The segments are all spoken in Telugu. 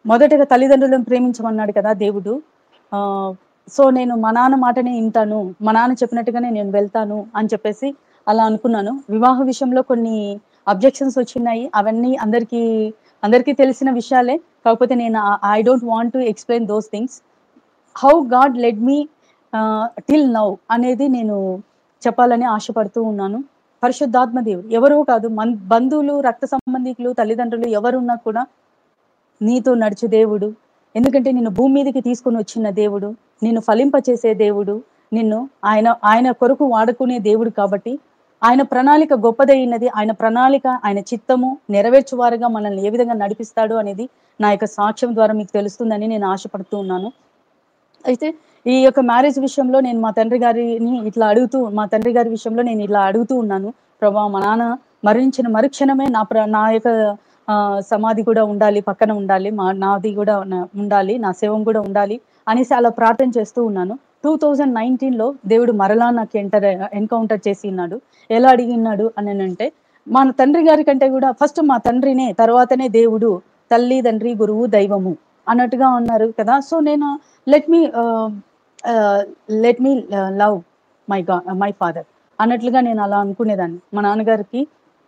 మొదటగా తల్లిదండ్రులను ప్రేమించమన్నాడు కదా దేవుడు ఆ సో నేను మా నాన్న మాటనే వింటాను మా నాన్న చెప్పినట్టుగానే నేను వెళ్తాను అని చెప్పేసి అలా అనుకున్నాను వివాహ విషయంలో కొన్ని అబ్జెక్షన్స్ వచ్చినాయి అవన్నీ అందరికీ అందరికీ తెలిసిన విషయాలే కాకపోతే నేను I don't want to explain those things how God led me till now అనేది నేను చెప్పాలని ఆశపడుతూ ఉన్నాను పరిశుద్ధాత్మ దేవుడు ఎవరో కాదు మన్ బంధువులు రక్త సంబంధికులు తల్లిదండ్రులు ఎవరున్నా కూడా నీతో నడిచే దేవుడు ఎందుకంటే నిన్ను భూమి మీదకి తీసుకొని వచ్చిన దేవుడు నిన్ను ఫలింపచేసే దేవుడు నిన్ను ఆయన ఆయన కొరకు వాడుకునే దేవుడు కాబట్టి ఆయన ప్రణాళిక గొప్పదైనది ఆయన ప్రణాళిక ఆయన చిత్తము నెరవేర్చువారుగా మనల్ని ఏ విధంగా నడిపిస్తాడు అనేది నా యొక్క సాక్ష్యం ద్వారా మీకు తెలుస్తుందని నేను ఆశపడుతూ ఉన్నాను అయితే ఈ యొక్క మ్యారేజ్ విషయంలో నేను మా తండ్రి గారిని ఇట్లా అడుగుతూ మా తండ్రి గారి విషయంలో నేను ఇలా అడుగుతూ ఉన్నాను ప్రభా మా నాన్న మరణించిన మరుక్షణమే నా ప్ర నా యొక్క ఆ, సమాధి కూడా ఉండాలి పక్కన ఉండాలి మా నాది కూడా నా- ఉండాలి నా శవం కూడా ఉండాలి అనేసి అలా ప్రార్థన చేస్తూ ఉన్నాను టూ థౌజండ్ నైన్టీన్లో దేవుడు మరలా నాకు ఎంటర్ ఎన్కౌంటర్ చేసి ఉన్నాడు ఎలా అడిగినాడు అని అంటే మా తండ్రి గారి కంటే కూడా ఫస్ట్ మా తండ్రినే తర్వాతనే దేవుడు తల్లి తండ్రి గురువు దైవము అన్నట్టుగా ఉన్నారు కదా సో నేను let me let me love my గా మై ఫాదర్ అన్నట్లుగా నేను అలా అనుకునేదాన్ని మా నాన్నగారికి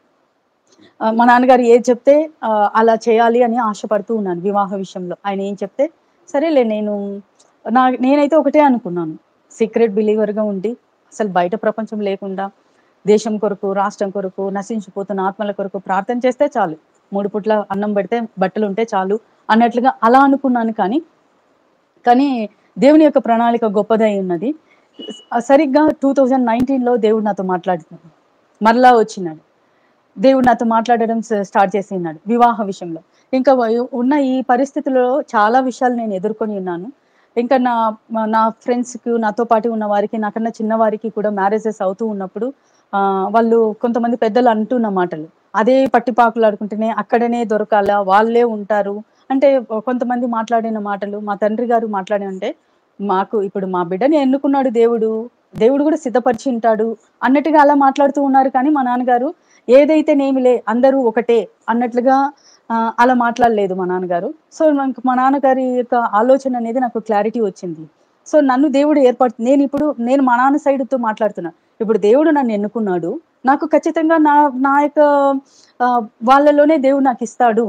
ఆ, మా నాన్నగారు ఏది చెప్తే ఆ, అలా చేయాలి అని ఆశపడుతూ ఉన్నాను వివాహ విషయంలో ఆయన ఏం చెప్తే సరేలే నేను నా నేనైతే ఒకటే అనుకున్నాను సీక్రెట్ బిలీవర్గా ఉండి అసలు బయట ప్రపంచం లేకుండా దేశం కొరకు రాష్ట్రం కొరకు నశించిపోతున్న ఆత్మల కొరకు ప్రార్థన చేస్తే చాలు మూడు పుట్ల అన్నం పెడితే బట్టలు ఉంటే చాలు అన్నట్లుగా అలా అనుకున్నాను కానీ కానీ దేవుని యొక్క ప్రణాళిక గొప్పదై ఉన్నది స- సరిగ్గా టూ థౌజండ్ నైన్టీన్లో దేవుడు నాతో మాట్లాడుతున్నాడు మరలా వచ్చినాడు దేవుడు నాతో మాట్లాడడం స- స్టార్ట్ చేసి ఉన్నాడు వివాహ విషయంలో ఇంకా వయ- ఉన్న ఈ పరిస్థితుల్లో చాలా విషయాలు నేను ఎదుర్కొని ఉన్నాను ఇంకా నా మా- నా ఫ్రెండ్స్కి నాతో పాటు ఉన్న వారికి నాకన్నా చిన్న వారికి కూడా మ్యారేజెస్ అవుతూ ఉన్నప్పుడు ఆ, వాళ్ళు కొంతమంది పెద్దలు అంటున్న మాటలు అదే పట్టిపాకులు ఆడుకుంటేనే అక్కడనే దొరకాలా వాళ్ళే ఉంటారు అంటే కొంతమంది మాట్లాడిన మాటలు మా తండ్రి గారు మాట్లాడిన అంటే మాకు ఇప్పుడు మా బిడ్డని ఎన్నుకున్నాడు దేవుడు దేవుడు కూడా సిద్ధపరిచి ఉంటాడు అన్నట్టుగా అలా మాట్లాడుతూ ఉన్నారు కానీ మా నాన్నగారు ఏదైతే నేమిలే అందరూ ఒకటే అన్నట్లుగా ఆ, అలా మాట్లాడలేదు మా నాన్నగారు సో నాకు మా నాన్నగారి యొక్క ఆలోచన అనేది నాకు క్లారిటీ వచ్చింది సో నన్ను దేవుడు ఏర్పడు నేను ఇప్పుడు నేను మా నాన్న సైడ్తో మాట్లాడుతున్నా ఇప్పుడు దేవుడు నన్ను ఎన్నుకున్నాడు నాకు ఖచ్చితంగా నా నా యొక్క ఆ, వాళ్ళలోనే దేవుడు నాకు ఇస్తాడు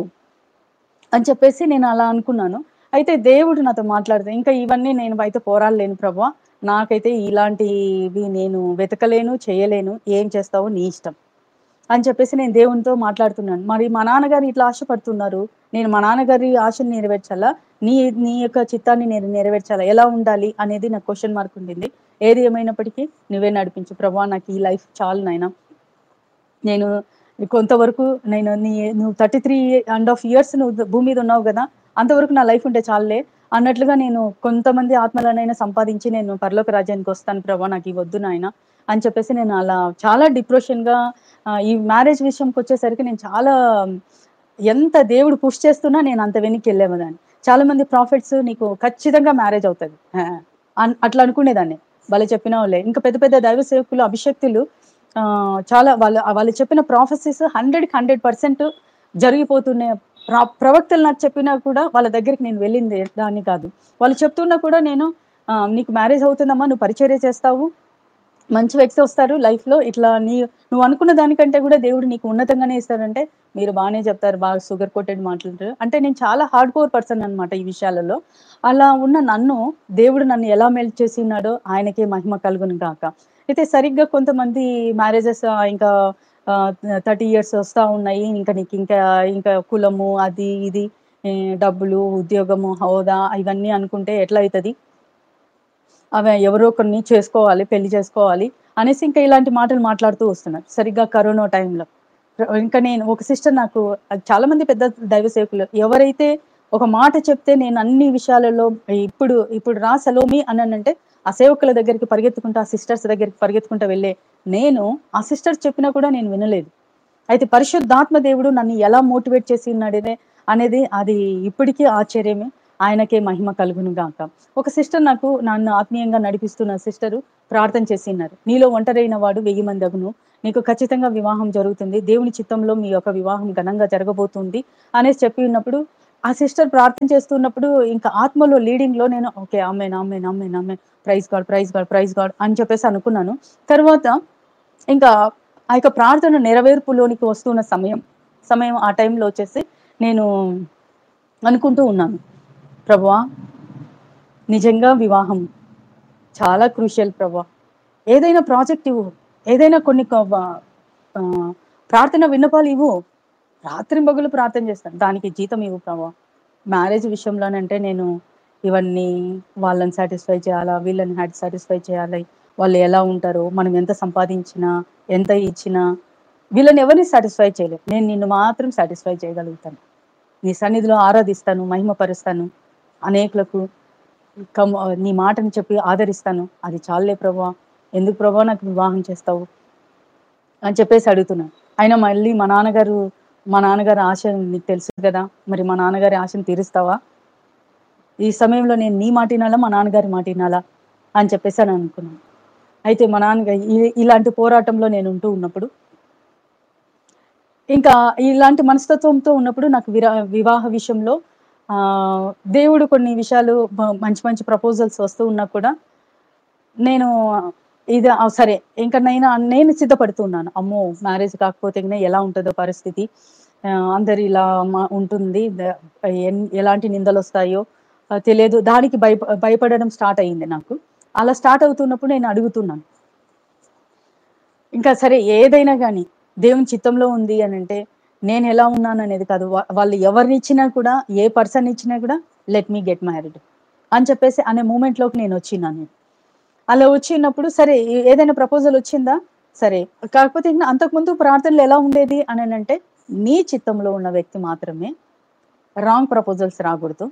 అని చెప్పేసి నేను అలా అనుకున్నాను అయితే దేవుడు నాతో మాట్లాడితే ఇంకా ఇవన్నీ నేను అయితే పోరాడలేను ప్రభా నాకైతే ఇలాంటివి నేను వెతకలేను చేయలేను ఏం చేస్తావో నీ ఇష్టం అని చెప్పేసి నేను దేవునితో మాట్లాడుతున్నాను మరి మా నాన్నగారు ఇట్లా ఆశపడుతున్నారు నేను మా నాన్నగారి ఆశని నెరవేర్చాలా నీ నీ యొక్క చిత్తాన్ని నేను నెరవేర్చాలా ఎలా ఉండాలి అనేది నాకు క్వశ్చన్ మార్క్ ఉండింది ఏది ఏమైనప్పటికీ నువ్వే నడిపించు ప్రభా నాకు ఈ లైఫ్ చాలు నాయనా నేను కొంతవరకు నేను నీ నువ్వు thirty three and half years నువ్వు భూమి మీద ఉన్నావు కదా అంతవరకు నా లైఫ్ ఉంటే చాలులే అన్నట్లుగా నేను కొంతమంది ఆత్మలనైనా సంపాదించి నేను పరలోక రాజ్యానికి వస్తాను ప్రభా నాకు ఈ వద్దు నాయన అని చెప్పేసి నేను అలా చాలా డిప్రెషన్గా ఈ మ్యారేజ్ విషయంకి వచ్చేసరికి నేను చాలా ఎంత దేవుడు పుష్ చేస్తున్నా నేను అంత వెనక్కి వెళ్ళేదాన్ని చాలా మంది ప్రాఫిట్స్ నీకు ఖచ్చితంగా మ్యారేజ్ అవుతుంది ఆ, అన్- అట్లా అనుకునేదాన్ని వాళ్ళు చెప్పిన వాళ్ళే ఇంకా పెద్ద పెద్ద దైవ సేవకులు అభిషక్తులు ఆ, చాలా వాళ్ళు వాళ్ళు చెప్పిన ప్రాఫెసెస్ హండ్రెడ్కి హండ్రెడ్ పర్సెంట్ జరిగిపోతున్నాయి ప్ర- ప్రవక్తలు నాకు చెప్పినా కూడా వాళ్ళ దగ్గరికి నేను వెళ్ళింది దాన్ని కాదు వాళ్ళు చెప్తున్నా కూడా నేను ఆ, నీకు మ్యారేజ్ అవుతుందమ్మా నువ్వు పరిచర్య చేస్తావు మంచి వ్యక్తి వస్తారు లైఫ్ లో ఇట్లా నీ నువ్వు అనుకున్న దానికంటే కూడా దేవుడు నీకు ఉన్నతంగానే ఇస్తాడంటే మీరు బాగానే చెప్తారు బాగా షుగర్ కోటెడ్ మాట్లాడతారు అంటే నేను చాలా హార్డ్ కోర్ పర్సన్ అన్నమాట ఈ విషయాలలో అలా ఉన్న నన్ను దేవుడు నన్ను ఎలా మెల్ట్ చేసి ఉన్నాడో ఆయనకే మహిమ కలుగును గాక అయితే సరిగ్గా కొంతమంది మ్యారేజెస్ ఇంకా థర్టీ ఇయర్స్ వస్తా ఉన్నాయి ఇంకా నీకు ఇంకా ఇంకా కులము అది ఇది ఏ, డబ్బులు ఉద్యోగము హోదా ఇవన్నీ అనుకుంటే ఎట్లా అవుతుంది అవి ఎవరో ఒకరిని చేసుకోవాలి పెళ్లి చేసుకోవాలి అనేసి ఇంకా ఇలాంటి మాటలు మాట్లాడుతూ వస్తున్నారు సరిగ్గా కరోనా టైంలో ఇంకా నేను ఒక సిస్టర్ నాకు అది చాలా మంది పెద్ద దైవ సేవకులు ఎవరైతే ఒక మాట చెప్తే నేను అన్ని విషయాలలో ఇప్పుడు ఇప్పుడు రా సలోమి అని అంటే ఆ సేవకుల దగ్గరికి పరిగెత్తుకుంటా ఆ సిస్టర్స్ దగ్గరికి పరిగెత్తుకుంటా వెళ్ళే నేను ఆ సిస్టర్స్ చెప్పినా కూడా నేను వినలేదు అయితే పరిశుద్ధాత్మ దేవుడు నన్ను ఎలా మోటివేట్ చేసి ఉన్నాడే అనేది అది ఇప్పటికీ ఆశ్చర్యమే ఆయనకే మహిమ కలుగును గాక ఒక సిస్టర్ నాకు నన్ను ఆత్మీయంగా నడిపిస్తున్న సిస్టరు ప్రార్థన చేసినారు నీలో ఒంటరైన వాడు వెయ్యి మంది అగును నీకు ఖచ్చితంగా వివాహం జరుగుతుంది దేవుని చిత్తంలో మీ యొక్క వివాహం ఘనంగా జరగబోతుంది అనేసి చెప్పి ఉన్నప్పుడు ఆ సిస్టర్ ప్రార్థన చేస్తున్నప్పుడు ఇంకా ఆత్మలో లీడింగ్ లో నేను ఓకే అమ్మాయి అమ్మాయి అమ్మాయి అమ్మాయి praise God praise God praise God అని చెప్పేసి అనుకున్నాను తర్వాత ఇంకా ఆ యొక్క ప్రార్థన నెరవేర్పులోనికి వస్తున్న సమయం సమయం ఆ టైంలో వచ్చేసి నేను అనుకుంటూ ఉన్నాను ప్రభువా నిజంగా వివాహం చాలా క్రూషియల్ ప్రభా ఏదైనా ప్రాజెక్ట్ ఇవ్వు ఏదైనా కొన్ని క- ఆ, ప్రార్థన విన్నపాలు ఇవ్వు రాత్రి పగులు ప్రార్థన చేస్తాను దానికి జీతం ఇవ్వు ప్రభా మ్యారేజ్ విషయంలోనంటే నేను ఇవన్నీ వాళ్ళని సాటిస్ఫై చేయాలా వీళ్ళని హ్యాడ్ సాటిస్ఫై చేయాలి వాళ్ళు ఎలా ఉంటారో మనం ఎంత సంపాదించినా ఎంత ఇచ్చినా వీళ్ళని ఎవరిని సాటిస్ఫై చేయలేం నేను నిన్ను మాత్రం సాటిస్ఫై చేయగలుగుతాను నీ సన్నిధిలో ఆరాధిస్తాను మహిమపరుస్తాను అనేకులకు కమ్ నీ మాటని చెప్పి ఆదరిస్తాను అది చాలే ప్రభా ఎందుకు ప్రభా నాకు వివాహం చేస్తావు అని చెప్పేసి అడుగుతున్నాను అయినా మళ్ళీ మా నాన్నగారు మా నాన్నగారి ఆశ నీకు తెలుసు కదా మరి మా నాన్నగారి ఆశను తీరుస్తావా ఈ సమయంలో నేను నీ మాట వినాలా మా నాన్నగారి మాట వినాలా అని చెప్పేసి అని అనుకున్నాను అయితే మా నాన్నగారు ఈ- ఇలాంటి పోరాటంలో నేను ఉంటూ ఉన్నప్పుడు ఇంకా ఇలాంటి మనస్తత్వంతో ఉన్నప్పుడు నాకు విరా వివాహ విషయంలో ఆ దేవుడు కొన్ని విషయాలు మ- మంచి మంచి ప్రపోజల్స్ వస్తూ ఉన్నా కూడా నేను ఇది ఆ, సరే ఇంకా నేను నేను సిద్ధపడుతున్నాను అమ్మో మ్యారేజ్ కాకపోతే ఇంకా ఎలా ఉంటుందో పరిస్థితి ఆ, అందరు ఇలా మా- ఉంటుంది ద- ఎన్- ఎలాంటి నిందలు వస్తాయో ఆ, తెలియదు దానికి భయ భయపడడం స్టార్ట్ అయ్యింది నాకు అలా స్టార్ట్ అవుతున్నప్పుడు నేను అడుగుతున్నాను ఇంకా సరే ఏదైనా కానీ దేవుని చిత్తంలో ఉంది అని అంటే నేను ఎలా ఉన్నాను అనేది కాదు వా- వాళ్ళు ఎవరిని ఇచ్చినా కూడా ఏ పర్సన్ ఇచ్చినా కూడా లెట్ మీ గెట్ మ్యారీడ్ అని చెప్పేసి అనే మూమెంట్లోకి నేను వచ్చినాను అలా వచ్చినప్పుడు సరే ఏ- ఏదైనా ప్రపోజల్ వచ్చిందా సరే కాకపోతే ఇంకా అంతకుముందు ప్రార్థనలు ఎలా ఉండేది అని అంటే నీ చిత్తంలో ఉన్న వ్యక్తి మాత్రమే రాంగ్ ప్రపోజల్స్ రాకూడదు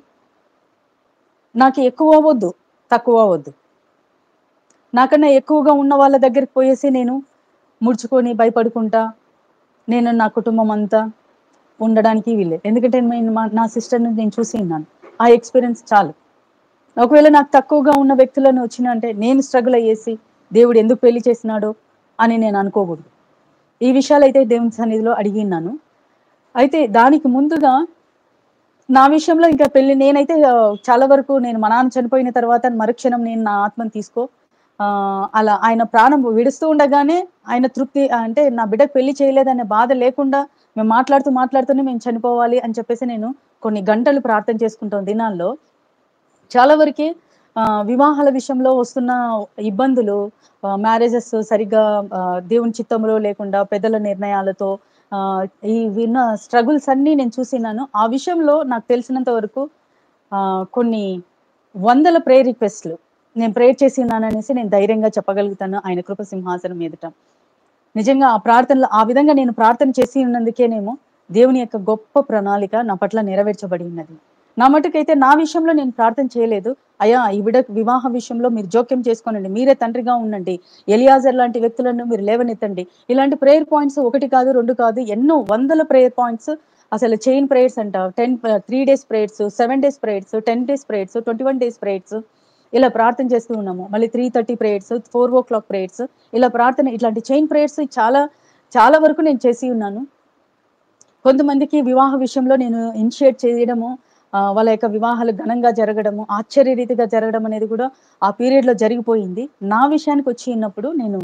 నాకు ఎక్కువ అవ్వద్దు తక్కువ అవ్వద్దు నాకన్నా ఎక్కువగా ఉన్న వాళ్ళ దగ్గరికి పోయేసి నేను ముడుచుకొని భయపడుకుంటా నేను నా కుటుంబం అంతా ఉండడానికి వీల్లేదు ఎందుకంటే నేను మా- నా సిస్టర్ని నేను చూసి ఉన్నాను ఆ ఎక్స్పీరియన్స్ చాలు ఒకవేళ నాకు తక్కువగా ఉన్న వ్యక్తులను వచ్చిన అంటే నేను స్ట్రగుల్ అయ్యేసి దేవుడు ఎందుకు పెళ్లి చేసినాడో అని నేను అనుకోకూడదు ఈ విషయాలు అయితే దేవుని సన్నిధిలో అడిగినాను అయితే దానికి ముందుగా నా విషయంలో ఇంకా పెళ్లి నేనైతే ఆ, చాలా వరకు నేను మా నాన్న చనిపోయిన తర్వాత మరుక్షణం నేను నా ఆత్మను తీసుకో ఆ, అలా ఆయన ప్రాణం విడుస్తూ ఉండగానే ఆయన తృప్తి అంటే నా బిడ్డకు పెళ్లి చేయలేదనే బాధ లేకుండా మేము మాట్లాడుతూ మాట్లాడుతూనే మేము చనిపోవాలి అని చెప్పేసి నేను కొన్ని గంటలు ప్రార్థన చేసుకుంటాం దినాల్లో చాలా వరకు ఆ, వివాహాల విషయంలో వస్తున్న ఇబ్బందులు మ్యారేజెస్ సరిగ్గా ఆ, దేవుని చిత్తంలో లేకుండా పెద్దల నిర్ణయాలతో ఆ, ఈ విన్న స్ట్రగుల్స్ అన్నీ నేను చూసినాను ఆ విషయంలో నాకు తెలిసినంత వరకు ఆ, కొన్ని వందల ప్రేయర్ రిక్వెస్ట్లు నేను ప్రేయర్ చేసినాననేసి నేను ధైర్యంగా చెప్పగలుగుతాను ఆయన కృప సింహాసనం ఎదుట నిజంగా ఆ ప్రార్థనలో ఆ విధంగా నేను ప్రార్థన చేసి ఉన్నందుకేనేమో దేవుని యొక్క గొప్ప ప్రణాళిక నా పట్ల నెరవేర్చబడి ఉన్నది నా మటుకైతే నా విషయంలో నేను ప్రార్థన చేయలేదు అయ్యా ఈ బిడ వివాహ విషయంలో మీరు జోక్యం చేసుకోనండి మీరే తండ్రిగా ఉండండి ఎలియాజర్ లాంటి వ్యక్తులను మీరు లేవనెత్తండి ఇలాంటి ప్రేయర్ పాయింట్స్ ఒకటి కాదు రెండు కాదు ఎన్నో వందల ప్రేయర్ పాయింట్స్ అసలు చైన్ ప్రేయర్స్ అంట ten three days prayers seven days prayers ten days prayers twenty one days prayers ఇలా ప్రార్థన చేస్తూ ఉన్నాము మళ్ళీ three thirty prayers four o'clock prayers ఇలా ప్రార్థన ఇట్లాంటి చైన్ ప్రేయర్స్ చాలా చాలా వరకు నేను చేసి ఉన్నాను కొంతమందికి వివాహ విషయంలో నేను ఇనిషియేట్ చేయడము ఆ, వాళ్ళ యొక్క వివాహాలు ఘనంగా జరగడము ఆశ్చర్య రీతిగా జరగడం అనేది కూడా ఆ పీరియడ్ లో జరిగిపోయింది నా విషయానికి వచ్చి ఉన్నప్పుడు నేను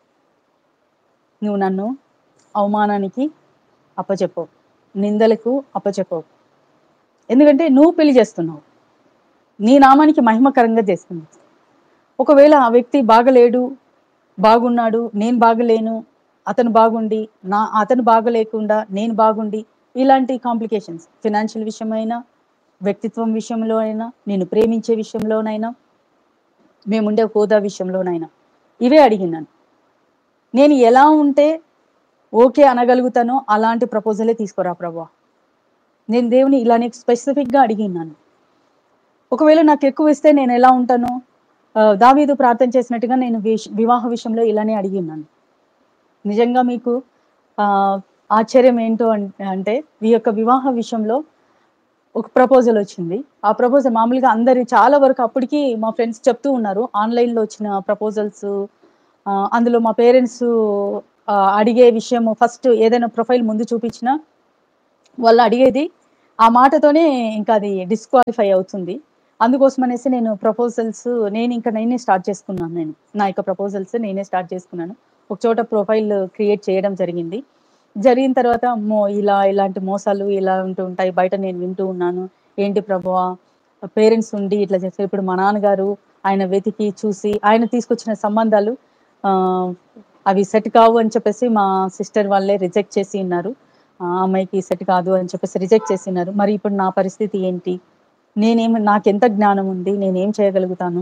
నువ్వు నన్ను అవమానానికి అప్పచెప్పవు నిందలకు అప్పచెప్పవు ఎందుకంటే నువ్వు పెళ్లి చేస్తున్నావు నీ నామానికి మహిమకరంగా చేస్తున్నావు ఒకవేళ ఆ వ్యక్తి బాగలేడు బాగున్నాడు నేను బాగలేను అతను బాగుండి నా అతను బాగలేకుండా నేను బాగుండి ఇలాంటి కాంప్లికేషన్స్ ఫినాన్షియల్ విషయమైనా వ్యక్తిత్వం విషయంలో అయినా నేను ప్రేమించే విషయంలోనైనా మేముండే హోదా విషయంలోనైనా ఇవే అడిగినాను నేను ఎలా ఉంటే ఓకే అనగలుగుతానో అలాంటి ప్రపోజలే తీసుకురా ప్రభా నేను దేవుని ఇలానే స్పెసిఫిక్గా అడిగినాను ఒకవేళ నాకు ఎక్కువ ఇస్తే నేను ఎలా ఉంటాను ఆ, దావీదు ప్రార్థన చేసినట్టుగా నేను విష్- వివాహ విషయంలో ఇలానే అడిగినాను నిజంగా మీకు ఆ, ఆశ్చర్యం ఏంటో అన్- అంటే ఈ యొక్క వివాహ విషయంలో ఒక ప్రపోజల్ వచ్చింది ఆ ప్రపోజల్ మామూలుగా అందరి చాలా వరకు అప్పటికి మా ఫ్రెండ్స్ చెప్తూ ఉన్నారు ఆన్లైన్లో వచ్చిన ప్రపోజల్స్ అందులో మా పేరెంట్స్ అడిగే విషయం ఫస్ట్ ఏదైనా ప్రొఫైల్ ముందు చూపించినా వాళ్ళు అడిగేది ఆ మాటతోనే ఇంకా అది డిస్క్వాలిఫై అవుతుంది అందుకోసం అనేసి నేను ప్రపోజల్స్ నేను ఇంకా నేనే స్టార్ట్ చేసుకున్నాను నేను నా యొక్క ప్రపోజల్స్ నేనే స్టార్ట్ చేసుకున్నాను ఒక చోట ప్రొఫైల్ క్రియేట్ చేయడం జరిగింది జరిగిన తర్వాత మో ఇలా ఇలాంటి మోసాలు ఇలా ఉంటూ ఉంటాయి బయట నేను వింటూ ఉన్నాను ఏంటి ప్రభువా పేరెంట్స్ ఉండి ఇట్లా చేస్తే ఇప్పుడు మా నాన్నగారు ఆయన వెతికి చూసి ఆయన తీసుకొచ్చిన సంబంధాలు ఆ, అవి సెట్ కావు అని చెప్పేసి మా సిస్టర్ వాళ్ళే రిజెక్ట్ చేసి ఉన్నారు ఆ అమ్మాయికి సెట్ కాదు అని చెప్పేసి రిజెక్ట్ చేసి ఉన్నారు మరి ఇప్పుడు నా పరిస్థితి ఏంటి నేనేం నాకెంత జ్ఞానం ఉంది నేనేం చేయగలుగుతాను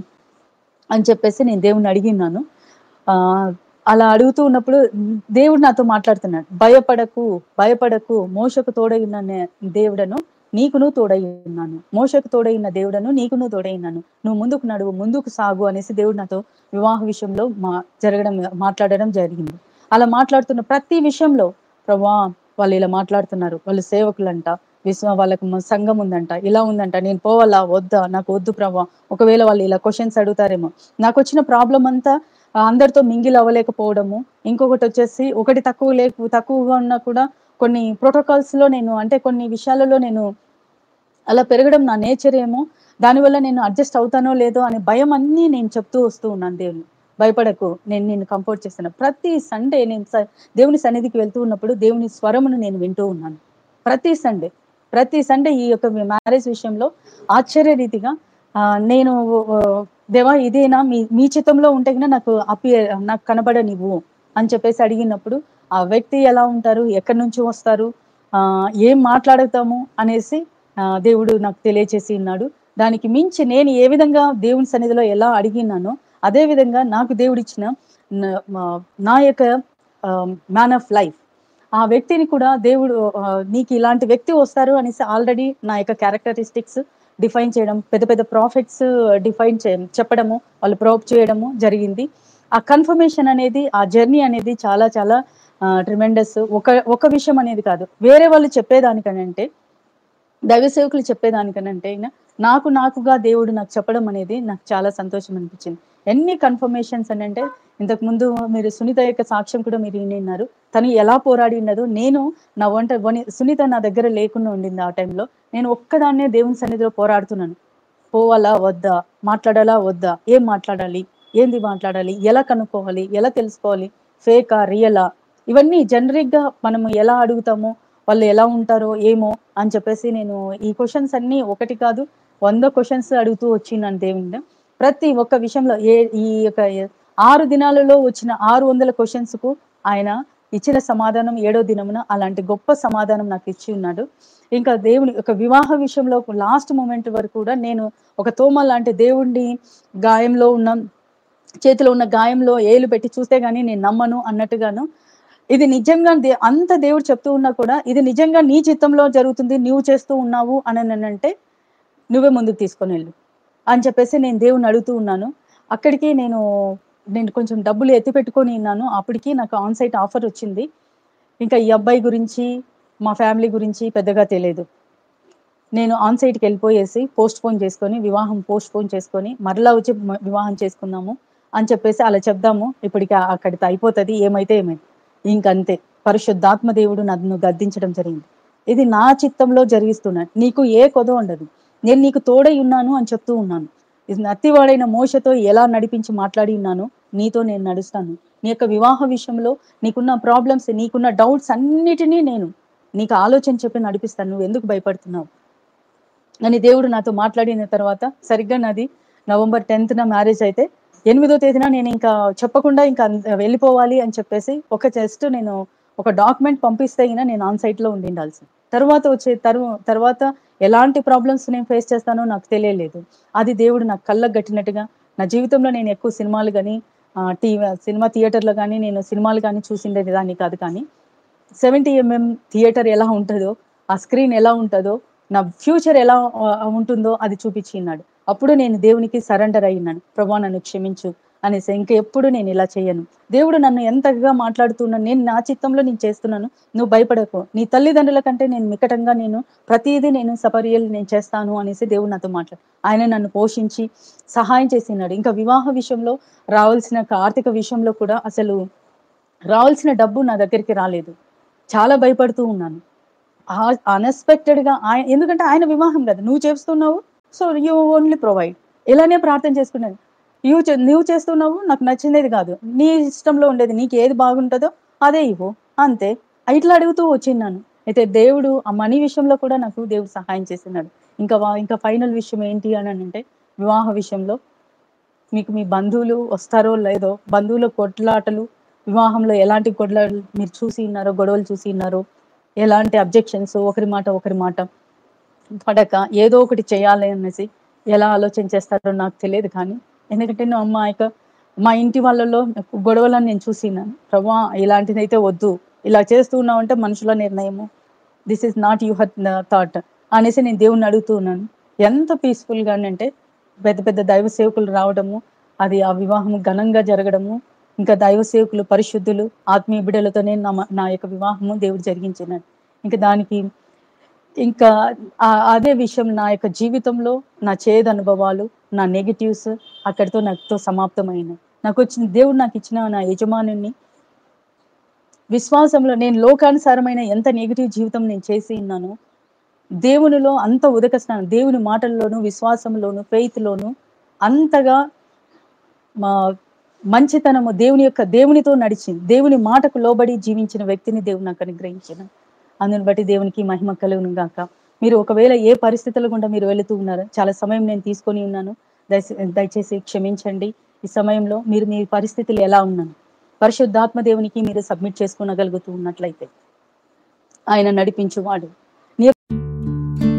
అని చెప్పేసి నేను దేవుణ్ణి అడిగినాను ఆ అలా అడుగుతూ ఉన్నప్పుడు దేవుడు నాతో మాట్లాడుతున్నాడు భయపడకు భయపడకు మోసకు తోడైన నే- దేవుడను నీకును తోడై ఉన్నాను మోసకు తోడైన దేవుడను నీకును తోడై ఉన్నాను నువ్వు ముందుకు నడువు ముందుకు సాగు అనేసి దేవుడు నాతో వివాహ విషయంలో మా జరగడం మాట్లాడడం జరిగింది అలా మాట్లాడుతున్న ప్రతి విషయంలో ప్రభా వాళ్ళు ఇలా మాట్లాడుతున్నారు వాళ్ళు సేవకులంట విశ్వ వాళ్ళకు మ- సంఘం ఉందంట ఇలా ఉందంట నేను పోవాలా వద్దా నాకు వద్దు ప్రభా ఒకవేళ వాళ్ళు ఇలా క్వశ్చన్స్ అడుగుతారేమో నాకు వచ్చిన ప్రాబ్లం అంతా ఆ, అందరితో మింగిల్ అవ్వలేకపోవడము ఇంకొకటి వచ్చేసి ఒకటి తక్కువ లేకు తక్కువగా ఉన్నా కూడా కొన్ని ప్రోటోకాల్స్ లో నేను అంటే కొన్ని విషయాలలో నేను అలా పెరగడం నా నేచర్ ఏమో దానివల్ల నేను అడ్జస్ట్ అవుతానో లేదో అనే భయం అన్నీ నేను చెప్తూ వస్తూ ఉన్నాను దేవుని భయపడకు నేను నిన్ను కంఫర్ట్ చేస్తాను ప్రతి సండే నేను స- దేవుని సన్నిధికి వెళ్తూ ఉన్నప్పుడు దేవుని స్వరమును నేను వింటూ ఉన్నాను ప్రతి సండే ప్రతి సండే ఈ యొక్క మ్యారేజ్ విషయంలో ఆశ్చర్య రీతిగా ఆ, నేను ఆ, దేవా ఇదేనా మీ మీ చిత్తంలో ఉంటే కన్నా నాకు అపి నాకు కనబడనివ్వు అని చెప్పేసి అడిగినప్పుడు ఆ వ్యక్తి ఎలా ఉంటారు ఎక్కడి నుంచి వస్తారు ఆ ఏం మాట్లాడతాము అనేసి ఆ, దేవుడు నాకు తెలియచేసి ఉన్నాడు దానికి మించి నేను ఏ విధంగా దేవుని సన్నిధిలో ఎలా అడిగినానో అదే విధంగా నాకు దేవుడు ఇచ్చిన న- మా- నా యొక్క మ్యాన్ ఆఫ్ లైఫ్ ఆ వ్యక్తిని కూడా దేవుడు ఆ, నీకు ఇలాంటి వ్యక్తి వస్తారు అనేసి ఆల్రెడీ నా యొక్క క్యారెక్టరిస్టిక్స్ డిఫైన్ చేయడం పెద్ద పెద్ద ప్రాఫిట్స్ డిఫైన్ చేయడం చెప్పడము వాళ్ళు ప్రోప్ చేయడము జరిగింది ఆ కన్ఫర్మేషన్ అనేది ఆ జర్నీ అనేది చాలా చాలా ట్రిమెండస్ ఒక ఒక విషయం అనేది కాదు వేరే వాళ్ళు చెప్పేదానికనంటే దైవ సేవకులు చెప్పేదానికనంటే అయినా నాకు నాకుగా దేవుడు నాకు చెప్పడం అనేది నాకు చాలా సంతోషం అనిపించింది ఎన్ని కన్ఫర్మేషన్స్ అని అంటే ఇంతకు ముందు మీరు సునీత యొక్క సాక్ష్యం కూడా మీరు విన్నారు తను ఎలా పోరాడి ఉన్నదో నేను నా వంట వని- సునీత నా దగ్గర లేకుండా ఉండింది ఆ టైంలో నేను ఒక్కదాన్నే దేవుని సన్నిధిలో పోరాడుతున్నాను పోవాలా వద్దా మాట్లాడాలా వద్దా ఏం మాట్లాడాలి ఏంది మాట్లాడాలి ఎలా కనుక్కోవాలి ఎలా తెలుసుకోవాలి ఫేకా రియలా ఇవన్నీ జనరిక్ గా మనము ఎలా అడుగుతామో వాళ్ళు ఎలా ఉంటారో ఏమో అని చెప్పేసి నేను ఈ క్వశ్చన్స్ అన్ని ఒకటి కాదు వంద క్వశ్చన్స్ అడుగుతూ వచ్చినాను దేవుని ప్రతి ఒక్క విషయంలో ఏ ఈ యొక్క ఆరు దినాలలో వచ్చిన ఆరు వందల క్వశ్చన్స్ కు ఆయన ఇచ్చిన సమాధానం ఏడో దినమున అలాంటి గొప్ప సమాధానం నాకు ఇచ్చి ఉన్నాడు ఇంకా దేవుని ఒక వివాహ విషయంలో లాస్ట్ మూమెంట్ వరకు కూడా నేను ఒక తోమ లాంటి దేవుణ్ణి గాయంలో ఉన్న చేతిలో ఉన్న గాయంలో ఏలు పెట్టి చూస్తే గానీ నేను నమ్మను అన్నట్టుగాను ఇది నిజంగా దే- అంత దేవుడు చెప్తూ ఉన్నా కూడా ఇది నిజంగా నీ చిత్తంలో జరుగుతుంది నువ్వు చేస్తూ ఉన్నావు అని అంటే నువ్వే ముందుకు తీసుకొని వెళ్ళు అని చెప్పేసి నేను దేవుని అడుగుతూ ఉన్నాను అక్కడికి నేను నేను కొంచెం డబ్బులు ఎత్తి పెట్టుకొని ఉన్నాను అప్పటికి నాకు ఆన్ సైట్ ఆఫర్ వచ్చింది ఇంకా ఈ అబ్బాయి గురించి మా ఫ్యామిలీ గురించి పెద్దగా తెలియదు నేను ఆన్ సైట్కి వెళ్ళిపోయేసి పోస్ట్ పోన్ చేసుకొని వివాహం పోస్ట్ పోన్ చేసుకొని మరలా వచ్చి మ- వివాహం చేసుకుందాము అని చెప్పేసి అలా చెప్దాము ఇప్పటికి ఆ- అక్కడితో అయిపోతుంది ఏమైతే ఏమైంది ఇంకంతే పరిశుద్ధాత్మ దేవుడు నన్ను గద్దించడం జరిగింది ఇది నా చిత్తంలో జరిగిస్తున్నాను నీకు ఏ కొద ఉండదు నేను నీకు తోడై ఉన్నాను అని చెప్తూ ఉన్నాను ఇది నత్తివాడైన మోసతో ఎలా నడిపించి మాట్లాడి ఉన్నాను నీతో నేను నడుస్తాను నీ యొక్క వివాహ విషయంలో నీకున్న ప్రాబ్లమ్స్ నీకున్న డౌట్స్ అన్నిటినీ నేను నీకు ఆలోచన చెప్పి నడిపిస్తాను నువ్వు ఎందుకు భయపడుతున్నావు అని దేవుడు నాతో మాట్లాడిన తర్వాత సరిగ్గా నాది నవంబర్ టెన్త్న మ్యారేజ్ అయితే ఎనిమిదో తేదీన నేను ఇంకా చెప్పకుండా ఇంకా అంత- వెళ్ళిపోవాలి అని చెప్పేసి ఒక జస్ట్ నేను ఒక డాక్యుమెంట్ పంపిస్తే అయినా నేను ఆన్ సైట్ లో ఉండి ఉండాల్సి తర్వాత వచ్చే తరు తర్వాత ఎలాంటి ప్రాబ్లమ్స్ నేను ఫేస్ చేస్తానో నాకు తెలియలేదు అది దేవుడు నాకు కళ్ళకు గట్టినట్టుగా నా జీవితంలో నేను ఎక్కువ సినిమాలు కానీ టీవీ సినిమా థియేటర్లో కానీ నేను సినిమాలు కానీ చూసిండేది దాన్ని కాదు కానీ సెవెంటీ ఎంఎం థియేటర్ ఎలా ఉంటుందో ఆ స్క్రీన్ ఎలా ఉంటుందో నా ఫ్యూచర్ ఎలా ఆ, ఉంటుందో అది చూపించిన్నాడు అప్పుడు నేను దేవునికి సరెండర్ అయినాను ప్రభా నన్ను క్షమించు అనేసి ఇంకా ఎప్పుడు నేను ఇలా చేయను దేవుడు నన్ను ఎంతగా మాట్లాడుతున్నాను నేను నా చిత్తంలో నేను చేస్తున్నాను నువ్వు భయపడకు నీ తల్లిదండ్రుల కంటే నేను మికటంగా నేను ప్రతిదీ నేను సపర్యలు నేను చేస్తాను అనేసి దేవుడు నాతో మాట్లాడు ఆయన నన్ను పోషించి సహాయం చేసినాడు ఇంకా వివాహ విషయంలో రావాల్సిన ఆర్థిక విషయంలో కూడా అసలు రావాల్సిన డబ్బు నా దగ్గరికి రాలేదు చాలా భయపడుతూ ఉన్నాను అన్ఎక్స్పెక్టెడ్ గా ఆయన ఎందుకంటే ఆయన వివాహం కదా నువ్వు చేస్తున్నావు సో యూ ఓన్లీ ప్రొవైడ్ ఇలానే ప్రార్థన చేసుకున్నాను యూ నువ్వు చేస్తున్నావు నాకు నచ్చింది కాదు నీ ఇష్టంలో ఉండేది నీకు ఏది బాగుంటుందో అదే ఇవ్వు అంతే ఇట్లా అడుగుతూ వచ్చిన్నాను అయితే దేవుడు ఆ మనీ విషయంలో కూడా నాకు దేవుడు సహాయం చేస్తున్నాడు ఇంకా వా- ఇంకా ఫైనల్ విషయం ఏంటి అని అంటే వివాహ విషయంలో మీకు మీ బంధువులు వస్తారో లేదో బంధువుల కొట్లాటలు వివాహంలో ఎలాంటి కొట్లాటలు మీరు చూసి ఉన్నారో గొడవలు చూసి ఉన్నారో ఎలాంటి అబ్జెక్షన్స్ ఒకరి మాట ఒకరి మాట పడక ఏదో ఒకటి చేయాలి అనేసి ఎలా ఆలోచన చేస్తారో నాకు తెలియదు కానీ ఎందుకంటే నువ్వు అమ్మ యొక్క మా ఇంటి వాళ్ళలో గొడవలను నేను చూసినాను ప్రభా ఇలాంటిది అయితే వద్దు ఇలా చేస్తూ ఉన్నావంటే మనుషుల నిర్ణయము this is not your thought అనేసి నేను దేవుణ్ణి అడుగుతూ ఉన్నాను ఎంత పీస్ఫుల్ గా అంటే పెద్ద పెద్ద దైవ సేవకులు రావడము అది ఆ వివాహం ఘనంగా జరగడము ఇంకా దైవ సేవకులు పరిశుద్ధులు ఆత్మీయ బిడ్డలతోనే నా మ- నా యొక్క వివాహము దేవుడు జరిగించినాడు ఇంకా దానికి ఇంకా ఆ- అదే విషయం నా యొక్క జీవితంలో నా చేదు అనుభవాలు నా నెగిటివ్స్ అక్కడితో నాతో సమాప్తమైనాయి నాకు వచ్చిన దేవుడు నాకు ఇచ్చిన నా యజమానుని విశ్వాసంలో నేను లోకానుసారమైన ఎంత నెగిటివ్ జీవితం నేను చేసి ఉన్నానో దేవునిలో అంత ఉదక స్నానం దేవుని మాటల్లోను విశ్వాసంలోను ఫెయిత్లోను అంతగా మా మంచితనము దేవుని యొక్క దేవునితో నడిచింది దేవుని మాటకు లోబడి జీవించిన వ్యక్తిని దేవుడు నాకు అనుగ్రహించిన అందుని బట్టి దేవునికి మహిమ కలుగును గాక మీరు ఒకవేళ ఏ పరిస్థితుల గుండా మీరు వెళుతూ ఉన్నారు చాలా సమయం నేను తీసుకొని ఉన్నాను దయచే- దయచేసి క్షమించండి ఈ సమయంలో మీరు మీ పరిస్థితులు ఎలా ఉన్నాను పరిశుద్ధాత్మ దేవునికి మీరు సబ్మిట్ చేసుకోనగలుగుతూ ఉన్నట్లయితే ఆయన నడిపించువాడు